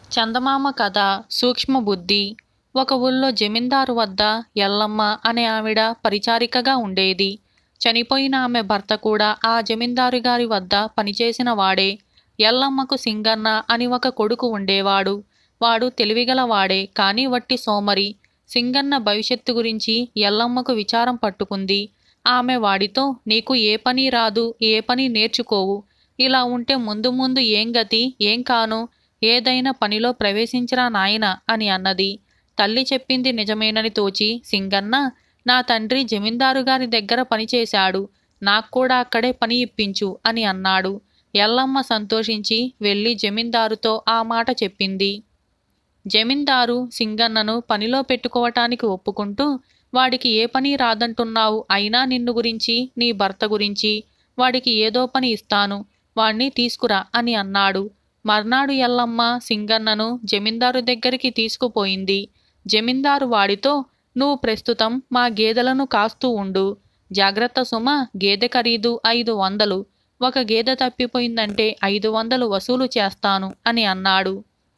చందమామ కథ సూక్ష్మ బుద్ధి ఒక ఊళ్ళో జమీందారు వద్ద ఎల్లమ్మ అనే ఆవిడ పరిచారికగా ఉండేది చనిపోయిన ఆమె భర్త కూడా ఆ జమీందారు గారి వద్ద పనిచేసిన వాడే ఎల్లమ్మకు సింగన్న అని ఒక కొడుకు ఉండేవాడు వాడు తెలివిగల వాడే కానీ వట్టి సోమరి సింగన్న భవిష్యత్తు గురించి ఎల్లమ్మకు విచారం పట్టుకుంది ఆమె వాడితో నీకు ఏ పని రాదు ఏ పని నేర్చుకోవు ఇలా ఉంటే ముందు ముందు ఏం గతి ఏం కాను ఏదైనా పనిలో ప్రవేశించరా నాయన అని అన్నది తల్లి చెప్పింది నిజమేనని తోచి సింగన్న నా తండ్రి జమీందారు గారి దగ్గర పనిచేశాడు నాకు కూడా అక్కడే పని ఇప్పించు అని అన్నాడు ఎల్లమ్మ సంతోషించి వెళ్ళి జమీందారుతో ఆ మాట చెప్పింది జమీందారు సింగన్నను పనిలో పెట్టుకోవటానికి ఒప్పుకుంటూ వాడికి ఏ పని రాదంటున్నావు అయినా నిన్ను గురించి నీ భర్త గురించి వాడికి ఏదో పని ఇస్తాను వాణ్ణి తీసుకురా అని అన్నాడు మర్నాడు ఎల్లమ్మ సింగన్నను జమీందారు దగ్గరికి తీసుకుపోయింది జమీందారు వాడితో నువ్వు ప్రస్తుతం మా గేదెలను కాస్తూ ఉండు జాగ్రత్త సుమ గేదె ఖరీదు ఐదు వందలు ఒక గేదె తప్పిపోయిందంటే ఐదు వందలు వసూలు చేస్తాను అని అన్నాడు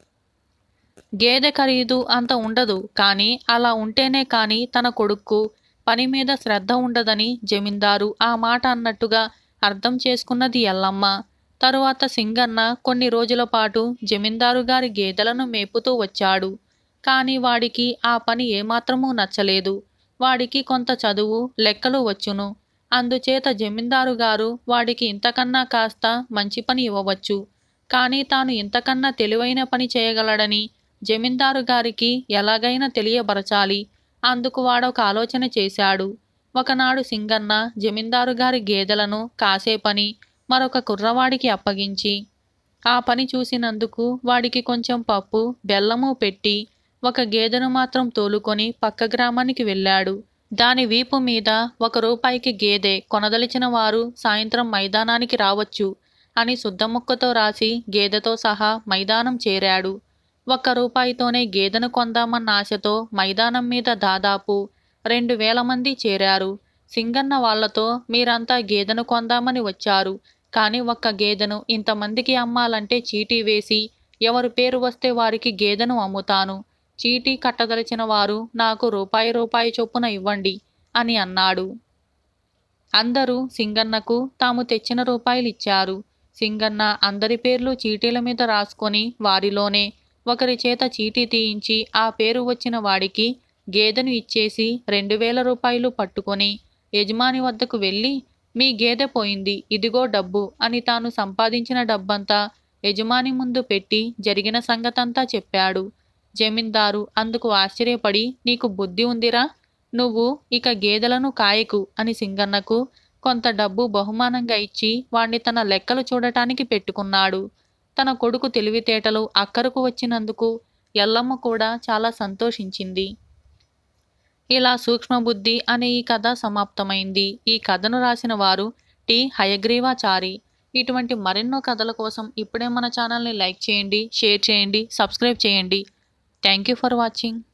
గేదె ఖరీదు అంత ఉండదు కానీ అలా ఉంటేనే కానీ తన కొడుక్కు పని మీద శ్రద్ధ ఉండదని జమీందారు ఆ మాట అన్నట్టుగా అర్థం చేసుకున్నది ఎల్లమ్మ తరువాత సింగన్న కొన్ని రోజుల పాటు జమీందారు గారి గేదెలను మేపుతూ వచ్చాడు కానీ వాడికి ఆ పని ఏమాత్రమూ నచ్చలేదు వాడికి కొంత చదువు లెక్కలు వచ్చును అందుచేత జమీందారు గారు వాడికి ఇంతకన్నా కాస్త మంచి పని ఇవ్వవచ్చు కానీ తాను ఇంతకన్నా తెలివైన పని చేయగలడని జమీందారు గారికి ఎలాగైనా తెలియబరచాలి అందుకు వాడొక ఆలోచన చేశాడు ఒకనాడు సింగన్న జమీందారు గారి గేదెలను కాసే పని మరొక కుర్రవాడికి అప్పగించి ఆ పని చూసినందుకు వాడికి కొంచెం పప్పు బెల్లము పెట్టి ఒక గేదెను మాత్రం తోలుకొని పక్క గ్రామానికి వెళ్ళాడు దాని వీపు మీద ఒక రూపాయికి గేదె కొనదలిచిన వారు సాయంత్రం మైదానానికి రావచ్చు అని శుద్ధముక్కతో రాసి గేదెతో సహా మైదానం చేరాడు ఒక్క రూపాయితోనే గేదెను కొందామన్న ఆశతో మైదానం మీద దాదాపు రెండు వేల మంది చేరారు సింగన్న వాళ్లతో మీరంతా గేదెను కొందామని వచ్చారు కానీ ఒక్క గేదెను ఇంతమందికి అమ్మాలంటే చీటీ వేసి ఎవరి పేరు వస్తే వారికి గేదెను అమ్ముతాను చీటీ కట్టదలిచిన వారు నాకు రూపాయి రూపాయి చొప్పున ఇవ్వండి అని అన్నాడు అందరూ సింగన్నకు తాము తెచ్చిన రూపాయలు ఇచ్చారు సింగన్న అందరి పేర్లు చీటీల మీద రాసుకొని వారిలోనే ఒకరి చేత చీటీ తీయించి ఆ పేరు వచ్చిన వాడికి గేదెను ఇచ్చేసి రెండు వేల రూపాయలు పట్టుకొని యజమాని వద్దకు వెళ్ళి మీ గేదె పోయింది ఇదిగో డబ్బు అని తాను సంపాదించిన డబ్బంతా యజమాని ముందు పెట్టి జరిగిన సంగతంతా చెప్పాడు జమీందారు అందుకు ఆశ్చర్యపడి నీకు బుద్ధి ఉందిరా నువ్వు ఇక గేదెలను కాయకు అని సింగన్నకు కొంత డబ్బు బహుమానంగా ఇచ్చి వాణ్ణి తన లెక్కలు చూడటానికి పెట్టుకున్నాడు తన కొడుకు తెలివితేటలు అక్కరకు వచ్చినందుకు ఎల్లమ్మ కూడా చాలా సంతోషించింది ఇలా సూక్ష్మబుద్ధి అనే ఈ కథ సమాప్తమైంది ఈ కథను రాసిన వారు టి హయగ్రీవాచారి ఇటువంటి మరెన్నో కథల కోసం ఇప్పుడే మన ఛానల్ని లైక్ చేయండి షేర్ చేయండి సబ్స్క్రైబ్ చేయండి థ్యాంక్ యూ ఫర్ వాచింగ్